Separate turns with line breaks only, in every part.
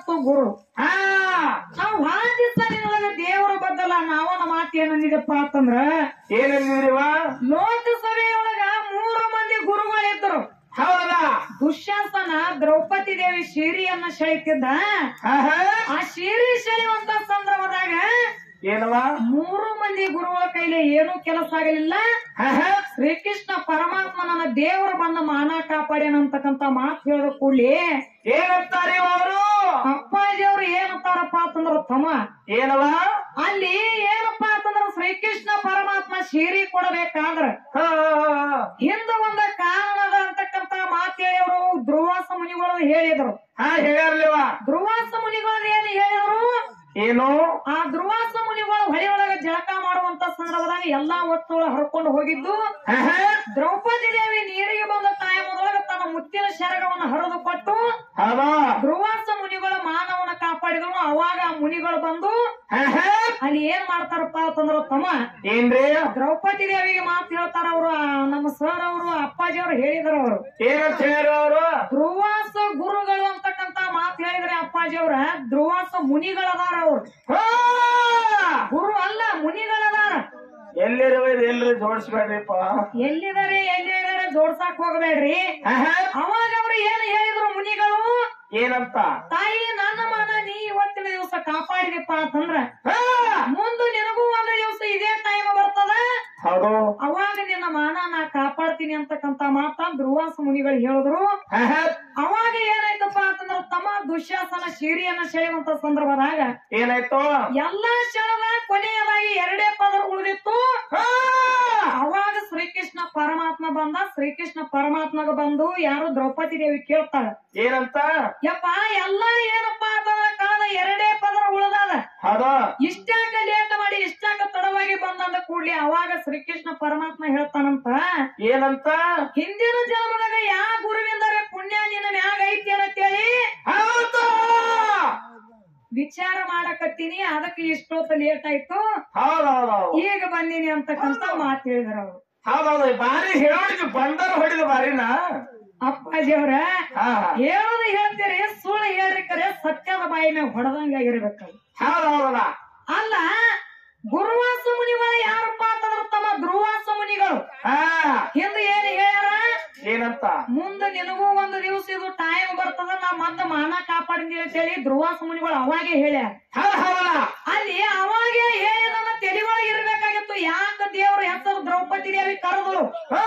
ಮತ್ತು ಗುರು
ಹಾ
ನಾವು ಭಾಳ ದಿವಸ ನಿನಗ ದೇವರ ಬದ್ದಲ್ಲ ನಾವನ ಮಾತು ಏನಂದಿದಪ್ಪ ಅಂತಂದ್ರ
ಏನಂದಿದ್ರಿವ
ಲೋಕಸಭೆಯೊಳಗ ಮೂರು ಮಂದಿ ಗುರುಗಳಿದ್ರು
ಹೌದಲ್ಲ
ದುಶ್ಯಾಸನ ದ್ರೌಪದಿ ದೇವಿ ಶೀರಿಯನ್ನ ಸೆಳಿತಿದ್ದ
ಹಾ ಹಾ
ಆ ಶೀರಿ ಸೆಳೆಯುವಂತ ಸಂದರ್ಭದಾಗ
ಏನವ
ಮೂರು ಮಂದಿ ಗುರುಗಳ ಕೈಲಿ ಏನೂ ಕೆಲಸ ಆಗಲಿಲ್ಲ
ಹಾ ಹಾ
ಶ್ರೀಕೃಷ್ಣ ಪರಮಾತ್ಮ ನನ್ನ ದೇವರು ಬಂದ ಮಾನ ಕಾಪಾಡ್ಯಾನಂತಕ್ಕಂತ ಮಾತು ಹೇಳಿದ ಕೂಡ್ಲಿ
ಏನಂತಾರೆ ಅವರು
ಅಪ್ಪಾಜಿಯವ್ರು ಏನಂತಾರಪ್ಪ ಅಂತಂದ್ರ ತಮ್ಮ
ಏನವ
ಅಲ್ಲಿ ಏನಪ್ಪಾ ಅಂತಂದ್ರ ಶ್ರೀಕೃಷ್ಣ ಪರಮಾತ್ಮ ಶೀರಿ ಕೊಡಬೇಕಾದ್ರ
ಹಾ
ಹಿಂದ ಒಂದ ಕಾರಣದ ಅಂತಕ್ಕಂತ ಮಾತು ಹೇಳಿ ಅವರು ಧ್ರುವಾಸ ಮುನಿಗಳು ಹೇಳಿದ್ರು
ಹಾ ಹೇಳ್ಯಾರ್ಲಿವ
ಧ್ರುವಾಸ ಮುನಿಗಳು ಏನು ಹೇಳಿದ್ರು
ಏನು
ಆ ಧ್ರುವಾಸ ಮುನಿಗಳು ಹೊಳೆ ಒಳಗ ಜಳಕ ಮಾಡುವಂತ ಸಂದರ್ಭದಾಗ ಎಲ್ಲಾ ಒತ್ತುಗಳ ಹರ್ಕೊಂಡು ಹೋಗಿದ್ದು
ಹಾ ಹಾ
ದ್ರೌಪದಿ ದೇವಿ ನೀರಿಗೆ ಬಂದ ಟೈಮದೊಳಗ ತನ್ನ ಮುತ್ತಿನ ಶರಗವನ್ನು ಹರಿದು ಕೊಟ್ಟು
ಹೌದಾ
ಧ್ರುವಾಸ ಮುನಿಗಳ ಮಾನವನ ಕಾಪಾಡಿದ್ರು ಅವಾಗ ಆ ಮುನಿಗಳು ಬಂದು
ಹಾ ಹಾ
ಅಲ್ಲಿ ಏನ್ ಮಾಡ್ತಾರಪ್ಪ ಅಂತಂದ್ರ ತಮ್ಮ
ಏನ್ರಿ
ದ್ರೌಪದಿ ದೇವಿಗೆ ಮಾತು ಹೇಳ್ತಾರ ಅವರು ನಮ್ಮ ಸರ್ ಅವರು ಅಪ್ಪಾಜಿ ಅವರು ಹೇಳಿದ್ರು ಅವರು
ಏನಂತ ಹೇಳ್ಯಾರ ಅವರು
ಧ್ರುವಾಸ ಗುರುಗಳು ಅಂತಕ್ಕಂತ ಮಾತು ಹೇಳಿದ್ರೆ ಅಪ್ಪಾಜಿ ಅವ್ರ ಧ್ರುವಾಸ ಮುನಿಗಳದಾರ ಅವ್ರು
ಹಾ
ಗುರು ಅಲ್ಲ ಮುನಿಗಳದಾರ
ಎಲ್ಲಿರುವ ಇದು ಎಲ್ರಿ ಜೋಡಿಸ್ಬೇಡ್ರಿಪ್ಪ
ಎಲ್ಲಿದಾರೆ ಎಲ್ಲಿದಾರೆ ಜೋಡ್ಸಾಕ್ ಹೋಗಬೇಡ್ರಿ
ಹಾ ಹಾ
ಅವಾಗ ಅವ್ರು ಏನು ಹೇಳಿದ್ರು ಮುನಿಗಳು
ಏನಂತ
ತಾಯಿ ನನ್ನ ಮಾನ ನೀ ಇವತ್ತಿನ ದಿವಸ ಕಾಪಾಡಿದಪ್ಪ ಅಂತಂದ್ರ
ಹಾ
ಮುಂದೆ ನಿನಗೂ ಒಂದು ದಿವಸ ಇದೇ ಟೈಮ್ ಬರ್ತದ
ಹೌದು
ಅವಾಗ ನಿನ್ನ ಮಾನ ನಾ ಕಾಪಾಡ್ತೀನಿ ಅಂತಕ್ಕಂತ ಮಾತ ಧ್ರುವಾಸ ಮುನಿಗಳು ಹೇಳಿದ್ರು
ಹಾ ಹಾ
ಅವಾಗ ಏನಾಯ್ತಪ್ಪ ಅಂತಂದ್ರ ತಮ್ಮ ದುಶ್ಯಾಸನ ಶೀರಿಯನ್ನ ಸೆಳೆಯುವಂತ ಸಂದರ್ಭದಾಗ
ಏನಾಯ್ತು
ಎಲ್ಲಾ ಶಳದ ಕೊನೆಯದಾಗಿ ಎರಡೇ ಪದರ ಉಳಿದಿತ್ತು
ಹಾ
ಅವಾಗ ಶ್ರೀಕೃಷ್ಣ ಪರಮಾತ್ಮ ಬಂದ ಶ್ರೀಕೃಷ್ಣ ಪರಮಾತ್ಮಗ ಬಂದು ಯಾರು ದ್ರೌಪದಿ ದೇವಿ ಕೇಳ್ತಾಳ
ಏನಂತ
ಯಪ್ಪ ಎಲ್ಲ ಏನಪ್ಪಾ ಅಂತಂದ್ರ ಕಾಲ ಎರಡೇ ಪದರ ಉಳಿದಾದ
ಹೌದು
ಇಷ್ಟಾಕ ಲೇಟ್ ಮಾಡಿ ಇಷ್ಟಾಕ ತಡವಾಗಿ ಬಂದಂದ ಕೂಡ್ಲಿ ಅವಾಗ ಶ್ರೀಕೃಷ್ಣ ಪರಮಾತ್ಮ ಹೇಳ್ತಾನಂತ
ಏನಂತ
ಹಿಂದಿನ ಜನ್ಮದಾಗ ಯಾ ಗುರುವಿಂದರೆ ಪುಣ್ಯ ನಿನ್ನ ಮ್ಯಾಗ ಐತಿ ಅಂತೇಳಿ
ಹೌದು
ವಿಚಾರ ಮಾಡಕತ್ತೀನಿ ಅದಕ್ಕೆ ಇಷ್ಟೊತ್ತು ಲೇಟ್ ಆಯ್ತು
ಹೌದೌದು
ಈಗ ಬಂದೀನಿ ಅಂತಕ್ಕಂತ ಮಾತು ಹೇಳಿದ್ರ ಅವರು
ಹೌದೌದು ಬಾರಿ ಹೇಳೋಣಿಗೆ ಬಂದರು ಹೊಡಿದ ಬಾರಿನ
ಅಪ್ಪಾಜಿ ಅವ್ರ
ಹಾ
ಹೇಳೋದು ಹೇಳ್ತೀರಿ ಸುಳ್ಳು ಹೇಳ್ರಿ ಕರೆ ಸತ್ಯದ ಬಾಯಿ ಮ್ಯಾಗ ಹೊಡೆದಂಗ ಆಗಿರ್ಬೇಕಲ್ಲ
ಹೌದೌದಲ್ಲ
ಅಲ್ಲ ಗುರುವಾಸ ಮುನಿಗಳು ಯಾರಪ್ಪ ಅಂತಂದ್ರ ತಮ್ಮ ಧ್ರುವಾಸ ಮುನಿಗಳು
ಹಾ
ಹಿಂದೆ ಏನ್ ಹೇಳ್ಯಾರ
ಏನಂತ
ಮುಂದೆ ನಿನಗೂ ಒಂದು ದಿವಸ ಇದು ಟೈಮ್ ಬರ್ತದ ನಾ ಮದ್ದ ಮಾನ ಕಾಪಾಡಿದ್ವಿ ಅಂತ ಹೇಳಿ ಧ್ರುವಾಸ ಮುನಿಗಳು ಅವಾಗೆ ಹೇಳ್ಯಾರ
ಹೌದ್ ಹೌದಲ್ಲ
ಅಲ್ಲಿ ಅವಾಗೆ ಹೇಳಿದನ್ನ ತೆಲಿಗೊಳಗೆ ಇರ್ಬೇಕಾಗಿತ್ತು ಯಾಕ ದೇವ್ರ ಹೆಸರು ದ್ರೌಪದಿ ದೇವಿ ಕರೆದಳು
ಹಾ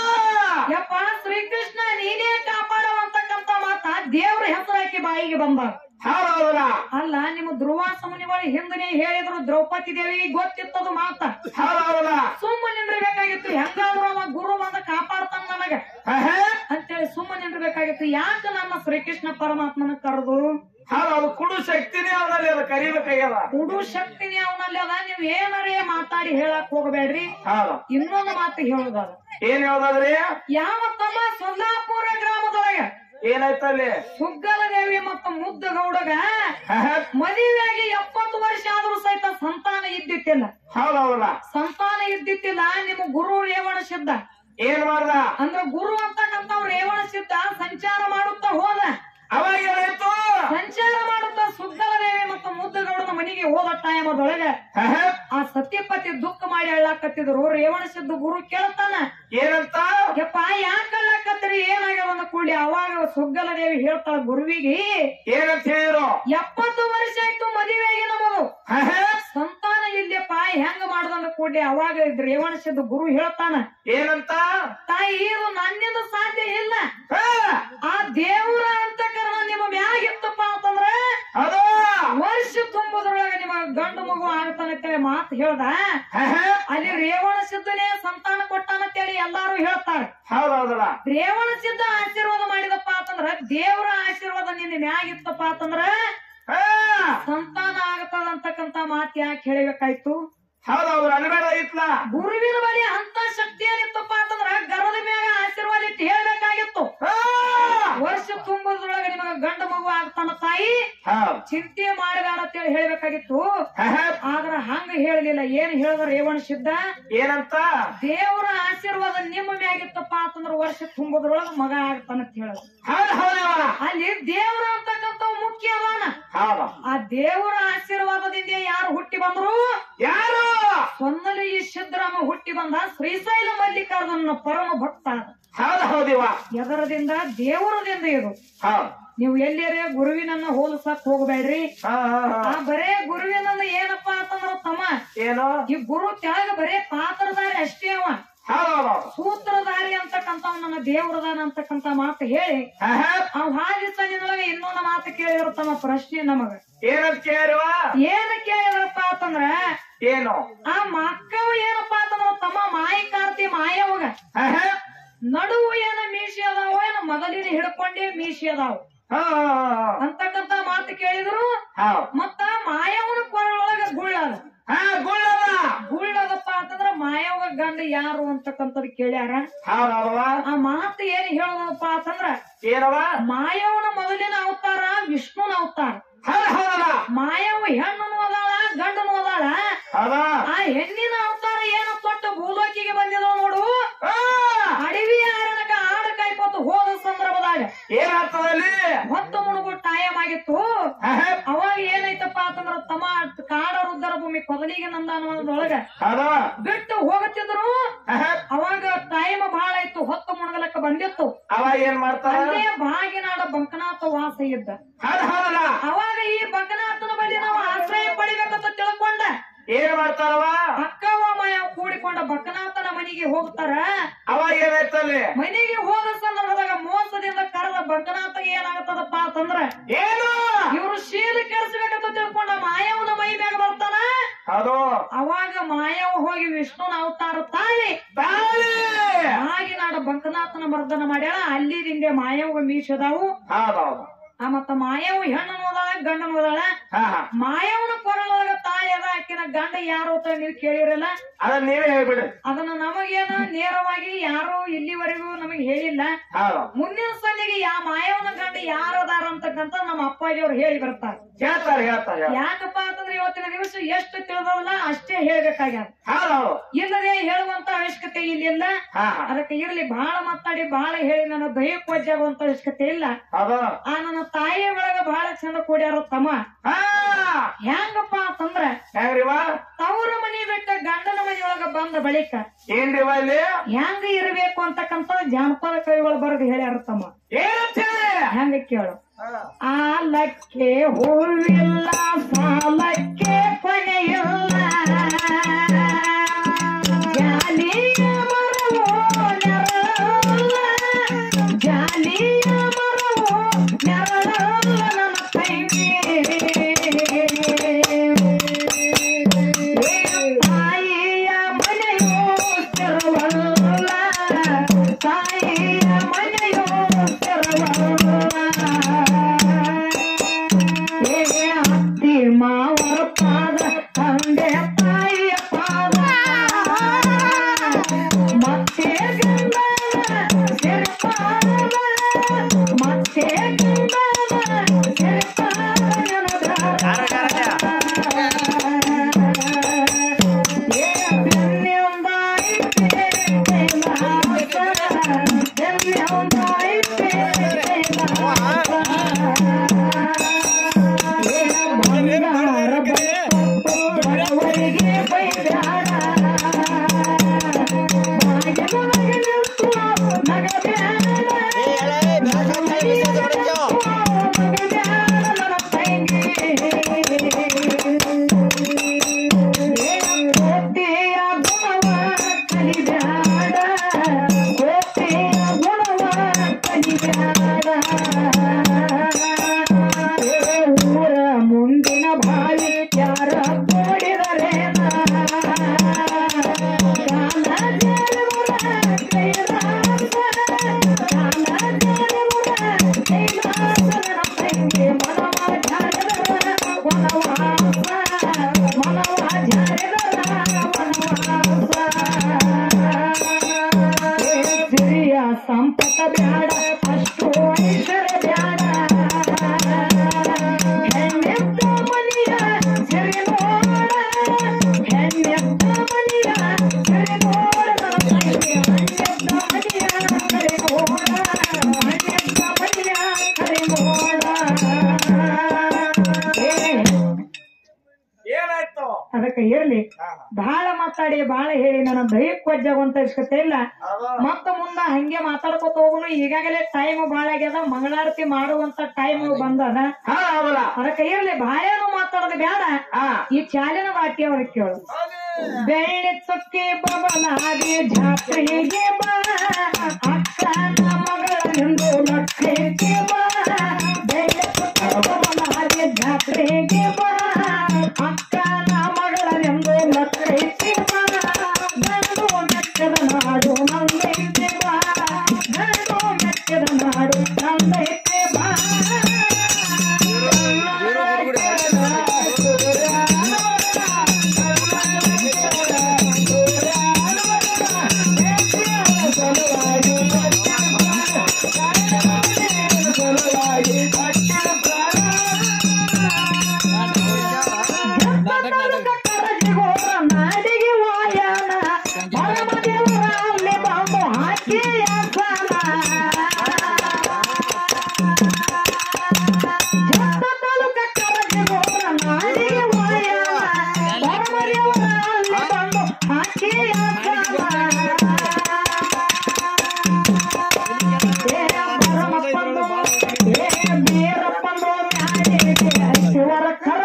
ಯಪ್ಪ ಶ್ರೀಕೃಷ್ಣ ನೀನೇ ಕಾಪಾಡವ ಅಂತಕ್ಕಂತ ಮಾತ ದೇವ್ರ ಹೆಸರು ಹಾಕಿ ಬಾಯಿಗೆ ಬಂದ
ಹೌದೌದಲ್ಲ
ಅಲ್ಲ ನಿಮ್ಮ ಧ್ರುವಾಸ ಮುನಿಗಳು ಹಿಂದನೆ ಹೇಳಿದ್ರು ದ್ರೌಪದಿ ದೇವಿಗೆ ಗೊತ್ತಿತ್ತದು ಮಾತ
ಹೌದೌದಲ್ಲ
ಸುಮ್ಮನೆ ನಿಂದ್ರಬೇಕಾಗಿತ್ತು ಹೆಂಗಾದ್ರು ಅವ ಗುರು ಬಂದ ಕಾಪಾಡ್ತಾನ ನನಗ
ಹಾ ಹಾ
ಅಂತೇಳಿ ಸುಮ್ಮನೆ ನಿಂದ್ರಬೇಕಾಗಿತ್ತು ಯಾಕೆ ನನ್ನ ಶ್ರೀಕೃಷ್ಣ ಪರಮಾತ್ಮನ ಕರೆದು
ಹೌದೌದು ಕುಡು ಶಕ್ತಿನೇ ಅವನಲ್ಲಿ ಅದು ಕರಿಬೇಕಾಗ್ಯದ
ಕುಡು ಶಕ್ತಿನೇ ಅವನಲ್ಲಿ ಅದ ನೀವ್ ಏನಾರೇ ಮಾತಾಡಿ ಹೇಳಕ್ ಹೋಗಬೇಡ್ರಿ
ಹೌದು
ಇನ್ನೊಂದು ಮಾತು ಹೇಳುದದ
ಏನ್ ಹೇಳ್ದದ್ರಿ
ಯಾವ ತಮ್ಮ ಸೊಲ್ಲಾಪುರ ಗ್ರಾಮದೊಳಗ
ಏನಾಯ್ತಲ್ಲಿ
ಸುಗ್ಗಲ ದೇವಿ ಮತ್ತು ಮುದ್ದ ಗೌಡಗ
ಹಾ ಹಾ
ಮದುವೆಯಾಗಿ ಎಪ್ಪತ್ತು ವರ್ಷ ಆದ್ರೂ ಸಹಿತ ಸಂತಾನ ಇದ್ದಿತ್ತಿಲ್ಲ
ಹೌದೌದಲ್ಲ
ಸಂತಾನ ಇದ್ದಿತ್ತಿಲ್ಲ ನಿಮ್ಮ ಗುರು ರೇವಣ ಸಿದ್ಧ
ಏನ್ ಮಾಡ್ದ
ಅಂದ್ರ ಗುರು ಅಂತಕ್ಕಂಥವ್ ರೇವಣ ಸಿದ್ಧ ಸಂಚಾರ ಮಾಡುತ್ತಾ ಹೋದ
ಅವಾಗ ಏನಾಯ್ತು
ಸಂಚಾರ ಮಾಡುತ್ತಾ ಸುಗ್ಗಲ ದೇವಿ ಮತ್ತು ಮುದ್ದಗೌಡನ ಮನೆಗೆ ಹೋದ ಟೈಮದೊಳಗ
ಹಾ ಹಾ
ಆ ಸತ್ಯಪತಿ ದುಃಖ ಮಾಡಿ ಅಳ್ಳಾಕತ್ತಿದ್ರು ರೇವಣ ಸಿದ್ಧ ಗುರು ಕೇಳ್ತಾನ
ಏನಂತ
ಯಪ್ಪ ಯಾಕ ಅಳ್ಳಾಕತ್ತೀರಿ ಏನಾಗ್ಯದ ಅಂದ ಕೂಡಲಿ ಅವಾಗ ಸುಗ್ಗಲ ದೇವಿ ಹೇಳ್ತಾಳ ಗುರುವಿಗೆ
ಏನಂತ ಹೇಳಿದ್ರು
ಎಪ್ಪತ್ತು ವರ್ಷ ಆಯ್ತು ಮದುವೆಗೆ ನಮ್ಮದು
ಹಾ ಹಾ
ಸಂತಾನ ಇಲ್ಲಪ್ಪ ಹೆಂಗ ಮಾಡ್ದಂದ ಕೂಡಲಿ ಅವಾಗ ರೇವಣ ಸಿದ್ಧ ಗುರು ಹೇಳ್ತಾನ
ಏನಂತ
ತಾಯಿ ಇದು ನನ್ನಿಂದ ಸಾಧ್ಯ ಇಲ್ಲ
ಹಾ
ಆ ದೇವ್ರ ಅಂತ ಕಾರಣ ನಿಮ್ಮ ಮ್ಯಾಗಿತ್ತಪ್ಪ ಅಂತಂದ್ರ
ಅದು
ವರ್ಷ ತುಂಬುದ್ರೊಳಗ ನಿಮ್ಮ ಗಂಡು ಮಗು ಆಗ್ತಾನಂತೇಳಿ ಮಾತು ಹೇಳ್ದ
ಹಾ ಹಾ
ಅಲ್ಲಿ ರೇವಣ ಸಿದ್ಧನೇ ಸಂತಾನ ಕೊಟ್ಟಾನಂತೇಳಿ ಎಲ್ಲಾರು ಹೇಳ್ತಾರೆ
ಹೌದೌದಲ್ಲ
ರೇವಣ ಸಿದ್ಧ ಆಶೀರ್ವಾದ ಮಾಡಿದಪ್ಪ ಅಂತಂದ್ರ ದೇವರ ಆಶೀರ್ವಾದ ನಿನ್ನ ಮ್ಯಾಗಿತ್ತಪ್ಪ ಅಂತಂದ್ರ
ಹಾ
ಸಂತಾನ ಆಗತ್ತದ ಅಂತಕ್ಕಂತ ಮಾತು ಯಾಕೆ ಹೇಳಬೇಕಾಯ್ತು
ಹೌದೌದು ಅನ್ಬೇಡ ಇತ್ಲ
ಗುರುವಿನ ಬಳಿ ಅಂತ ಶಕ್ತಿ ಏನಿತ್ತಪ್ಪ ಅಂತಂದ್ರ ಗರ್ವದ ಮ್ಯಾಗ ಆಶೀರ್ವಾದ ಇಟ್ಟು ಹೇಳ್ಬೇಕಾಗಿತ್ತು
ಹಾ
ವರ್ಷ ತುಂಬುದ್ರೊಳಗ ನಿಮಗ ಗಂಡ ಮಗು ಆಗ್ತಾನ ತಾಯಿ
ಹೌದ್
ಚಿಂತೆ ಮಾಡಬೇಡ ಅಂತೇಳಿ ಹೇಳ್ಬೇಕಾಗಿತ್ತು
ಹಾ ಹಾ
ಆದ್ರ ಹಂಗ ಹೇಳಲಿಲ್ಲ ಏನ್ ಹೇಳಿದ್ರ ರೇವಣ ಸಿದ್ಧ
ಏನಂತ
ದೇವರ ಆಶೀರ್ವಾದ ನಿಮ್ಮ ಮ್ಯಾಗಿತ್ತಪ್ಪ ಅಂತಂದ್ರ ವರ್ಷ ತುಂಬುದ್ರೊಳಗ ಮಗ ಆಗ್ತಾನಂತ ಹೇಳೋದು
ಹೌದ್ ಹೌದವ
ಅಲ್ಲಿ ದೇವ್ರ ಅಂತಕ್ಕಂಥ ಮುಖ್ಯ ಅದಾನ
ಹೌದು
ಆ ದೇವರ ಆಶೀರ್ವಾದದಿಂದ ಯಾರು ಹುಟ್ಟಿ ಬಂದ್ರು
ಯಾರು
ಸೊನ್ನಲಿ ಈ ಸಿದ್ದರಾಮ ಹುಟ್ಟಿ ಬಂದ ಶ್ರೀಶೈಲ ಮಲ್ಲಿಕಾರ್ಜುನ ಪರಮ ಭಕ್ತ
ಹೌದು ಹೌದಿವ
ಎದರದಿಂದ ದೇವರದಿಂದ ಇದು
ಹೌದು
ನೀವು ಎಲ್ಲರೇ ಗುರುವಿನನ್ನ ಹೋಲಿಸಕ್ ಹೋಗಬೇಡ್ರಿ
ಹಾ ಹಾ ಹಾ
ಆ ಬರೇ ಗುರುವಿನನ್ನ ಏನಪ್ಪಾ ಅಂತಂದ್ರ ತಮ್ಮ
ಏನು
ಈ ಗುರು ಕೆಳಗ ಬರೇ ಪಾತ್ರಧಾರಿ ಅಷ್ಟೇ ಅವ
ಹೌದು ಹೌದು
ಸೂತ್ರಧಾರಿ ಅಂತಕ್ಕಂತ ನನ್ನ ದೇವರದಾನ ಅಂತಕ್ಕಂತ ಮಾತು ಹೇಳಿ
ಹಾ ಹಾ
ಅವ್ ಹಾದಿಸನಿನೊಳಗೆ ಇನ್ನೊಂದು ಮಾತು ಕೇಳಿದ್ರು ತಮ್ಮ ಪ್ರಶ್ನೆ ನಮಗ
ಏನಂತ ಕೇಳುವ
ಏನ್ ಕೇಳಿದ್ರಪ್ಪ ಅಂತಂದ್ರ
ಏನು
ಆ ಮಕ್ಕಳು ಏನಪ್ಪಾ ಅಂತಂದ್ರ ತಮ್ಮ ಮಾಯಿ ಕಾರ್ತಿ ಮಾಯವಾಗ
ಹಾ ಹಾ
ನಡುವು ಏನ ಮೀಸಿ ಅದಾವ ಏನ ಮೊದಲಿನ ಹಿಡ್ಕೊಂಡೇ ಮೀಸಿ ಅದಾವ
ಹಾ
ಅಂತಕ್ಕಂತ ಮಾತು ಕೇಳಿದ್ರು
ಹೌದು
ಮತ್ತ ಮಾಯವನ ಕೊರಳೊಳಗ ಗುಳ್ಳದ
ಹಾ ಗುಳ್ಳದ
ಗುಳ್ಳದಪ್ಪ ಅಂತಂದ್ರ ಮಾಯವ ಗಂಡ ಯಾರು ಅಂತಕ್ಕಂಥದ್ದು ಕೇಳ್ಯಾರ
ಹೌದು ಹೌದವ
ಆ ಮಾತು ಏನ್ ಹೇಳೋದಪ್ಪ ಅಂತಂದ್ರ
ಏನವ
ಮಾಯವನ ಮೊದಲಿನ ಅವತಾರ ವಿಷ್ಣುನ ಅವತಾರ
ಹೌದು ಹೌದಲ್ಲ
ಮಾಯವ ಹೆಣ್ಣನು ಅದಾಳ ಗಂಡನು ಅದಾಳ
ಹೌದಾ
ಆ ಹೆಣ್ಣಿನ ಅವತಾರ ಏನ ತೊಟ್ಟು ಭೂಲೋಕಿಗೆ ಬಂದಿದ ನೋಡು
ಆ,
ಅಡವಿ ಆರಣಕ ಆಡ ಕಾಯ್ಕೋತ ಹೋದ ಸಂದರ್ಭದಾಗ
ಏನಾಗ್ತದಲ್ಲಿ
ಹೊತ್ತು ಮುಳುಗು ಟೈಮ್ ಆಗಿತ್ತು
ಹಾ ಹಾ
ಅವಾಗ ಏನೈತಪ್ಪ ಅಂತಂದ್ರ ತಮ ಕಾಡ ರುದ್ರ ಭೂಮಿ ಕೊದಲಿಗೆ ನಂದಾನವನದೊಳಗ
ಹೌದಾ
ಬಿಟ್ಟು ಹೋಗುತ್ತಿದ್ರು
ಹಾ ಹಾ
ಅವಾಗ ಟೈಮ್ ಬಹಳ ಇತ್ತು ಹೊತ್ತು ಮುಣಗಲಕ್ಕ ಬಂದಿತ್ತು
ಅವ ಏನ್ ಮಾಡ್ತಾರ
ಅಲ್ಲೇ ಬಾಗಿನಾಡ ಬಂಕನಾಥ ವಾಸ ಇದ್ದ
ಹೌದು ಹೌದಲ್ಲ
ಅವಾಗ ಈ ಬಂಕನಾಥನ ಬಳಿ ನಾವು ಆಶ್ರಯ ಪಡಿಬೇಕಂತ ತಿಳ್ಕೊಂಡ
ಏನ್ ಮಾಡ್ತಾರವ
ಅಕ್ಕವ ಮಾಯ ಕೂಡಿಕೊಂಡ ಬಕ್ಕನಾಥನ ಮನೆಗೆ ಹೋಗ್ತಾರ
ಅವ ಏನಾಯ್ತಲ್ಲಿ
ಮನೆಗೆ ಹೋದ ಸಂದರ್ಭದಾಗ ಮೋಸದಿಂದ ಕರೆದ ಬಕ್ಕನಾಥ ಏನಾಗತ್ತದಪ್ಪ ಅಂತಂದ್ರ
ಏನು
ಇವ್ರು ಶೀಲ ಕೆಡಿಸ್ಬೇಕಂತ ತಿಳ್ಕೊಂಡ ಮಾಯವನ ಮೈ ಮ್ಯಾಗ ಬರ್ತಾನ
ಹೌದು
ಅವಾಗ ಮಾಯವ ಹೋಗಿ ವಿಷ್ಣುನ ಅವತಾರ ತಾಳಿ
ತಾಳಿ
ಆಗಿನಾಡ ಬಂಕನಾಥನ ಮರ್ದನ ಮಾಡ್ಯಾಳ ಅಲ್ಲಿದಿಂದ ಮಾಯವ ಮೀಸದಾವು
ಹೌದೌದು
ಆ ಮತ್ತ ಮಾಯವ ಹೆಣ್ಣು ನೋದಾಳ ಗಂಡ ನೋದಾಳ
ಹಾ ಹಾ
ಮಾಯವನ ಕೊರಳೊಳಗ ತಾಯಿ ಅದ ಆಕಿನ ಗಂಡ ಯಾರು ಅಂತ ನೀವು ಕೇಳಿರಲ್ಲ
ಅದನ್ನ ನೀವೇ ಹೇಳ್ಬಿಡ್ರಿ
ಅದನ್ನ ನಮಗೇನ ನೇರವಾಗಿ ಯಾರು ಇಲ್ಲಿವರೆಗೂ ನಮಗೆ ಹೇಳಿಲ್ಲ
ಹೌದು
ಮುಂದಿನ ಸಂದಿಗೆ ಯಾ ಮಾಯವನ ಗಂಡ ಯಾರು ಅದಾರ ಅಂತಕ್ಕಂತ ನಮ್ಮ ಅಪ್ಪಾಜಿಯವ್ರು ಹೇಳಿ ಬರ್ತಾರೆ
ಹೇಳ್ತಾರೆ ಹೇಳ್ತಾರೆ ಹೇಳ್ತಾರೆ.
ಯಾಕಪ್ಪ ಅಂತಂದ್ರೆ ಇವತ್ತಿನ ದಿವಸ ಎಷ್ಟು ತಿಳಿದವಲ್ಲ ಅಷ್ಟೇ ಹೇಳ್ಬೇಕಾಗ್ಯಾದ
ಹೌದೌದು
ಇಲ್ಲದೆ ಹೇಳುವಂತ ಅವಶ್ಯಕತೆ ಇಲ್ಲಿಲ್ಲ
ಹಾ ಹಾ
ಅದಕ್ಕೆ ಇರ್ಲಿ ಬಹಳ ಮಾತಾಡಿ ಬಹಳ ಹೇಳಿ ನನ್ನ ದಯಕ್ಕೆ ವಜ್ಜಾಗುವಂತ ಅವಶ್ಯಕತೆ ಇಲ್ಲ
ಹೌದು
ಆ ನನ್ನ ತಾಯಿಯ ಒಳಗ ಬಹಳ ಚಂದ ಕೂಡ್ಯಾರ ತಮ್ಮ
ಹಾ
ಹೆಂಗಪ್ಪ ಅಂತಂದ್ರ
ಹೆಂಗ್ರಿವ
ತವರ ಮನಿ ಬಿಟ್ಟ ಗಂಡನ ಮನೆಯೊಳಗ ಬಂದ ಬಳಿಕ
ಏನ್ರಿವ ಇಲ್ಲಿ
ಹೆಂಗ ಇರಬೇಕು ಅಂತಕ್ಕಂತ ಜಾನಪದ ಕವಿಗಳು ಬರೆದು ಹೇಳ್ಯಾರ ತಮ್ಮ
ಏನಂತ ಹೇಳಿ
ಹೆಂಗ ಕೇಳು ಆಲಕ್ಕೆ ಹೂವಿಲ್ಲ ಸಾಲಕ್ಕೆ ಕೊನೆಯಿಲ್ಲ ಜಾಲಿಯ ಮರವು ನೆರಳಲ್ಲ ಜಾಲಿಯ ಮರವು ನೆರಳಲ್ಲ ನನ್ನ ತಂಗಿ ತಾಯಿಯ ಮನೆಯು ತೆರವಲ್ಲ ತಾಯಿಯ ಮನೆಯು ತೆರವಲ್ಲ ಏ ಹತ್ತಿ ಮಾವರ ಪಾದ ತಂದೆ ಅದಕ್ಕೆ ಇರ್ಲಿ ಬಹಳ ಮಾತಾಡಿ ಬಹಳ ಹೇಳಿ ನನ್ನ ದೈಹಿಕ ವಜ್ಜಾಗುವಂತ ಅವಶ್ಯಕತೆ ಇಲ್ಲ ಮತ್ತ ಮುಂದ ಹಂಗೆ ಮಾತಾಡ್ಕೊತ ಹೋಗುನು ಈಗಾಗಲೇ ಟೈಮ್ ಬಹಳ ಆಗ್ಯದ ಮಂಗಳಾರತಿ ಮಾಡುವಂತ ಟೈಮ್ ಬಂದದ
ಹಾ ಅವರ
ಅದಕ್ಕೆ ಇರ್ಲಿ ಬಾಳೇನು ಮಾತಾಡೋದು ಬೇಡ
ಹಾ
ಈ ಚಾಲಿನ ವಾಕ್ಯ ಅವ್ರಿಗೆ ಕೇಳು ಬೆಳ್ಳಿ ಚುಕ್ಕಿ ಬಬಲಾದಿ ಜಾತ್ರೆಗೆ ಬಾ ಅಕ್ಕನ ಮಗಳನೆಂದು ಲಕ್ಷಕ್ಕೆ ಬಾ ಬೆಳ್ಳಿ ಚುಕ್ಕಿ ಬಬಲಾದಿ ಜಾತ್ರೆಗೆ ಬಾ ಅಕ್ಕನ ಮಗಳನೆಂದು ಲಕ್ಷಕ್ಕೆ ಬಾ ಗಂಡು ಮೆಚ್ಚದ ನಾಡು ನಂದೈತೆ ಬಾ ಗಂಡು ಮೆಚ್ಚದ ನಾಡು ನಂದೈತೆ ಬಾ ನಾಡಿಗೆ ವಾಯನ ಪರಮದೇವರ ಅಲ್ಲಿ ಬಾಂಬು ಹಾಕಿ ನಾಡಿಗೆ ವಾಯನ ಪರಮದೇವರ ಅಲ್ಲಿ ಬಾಂಬು ಹಾಕಿ ಶಿವರ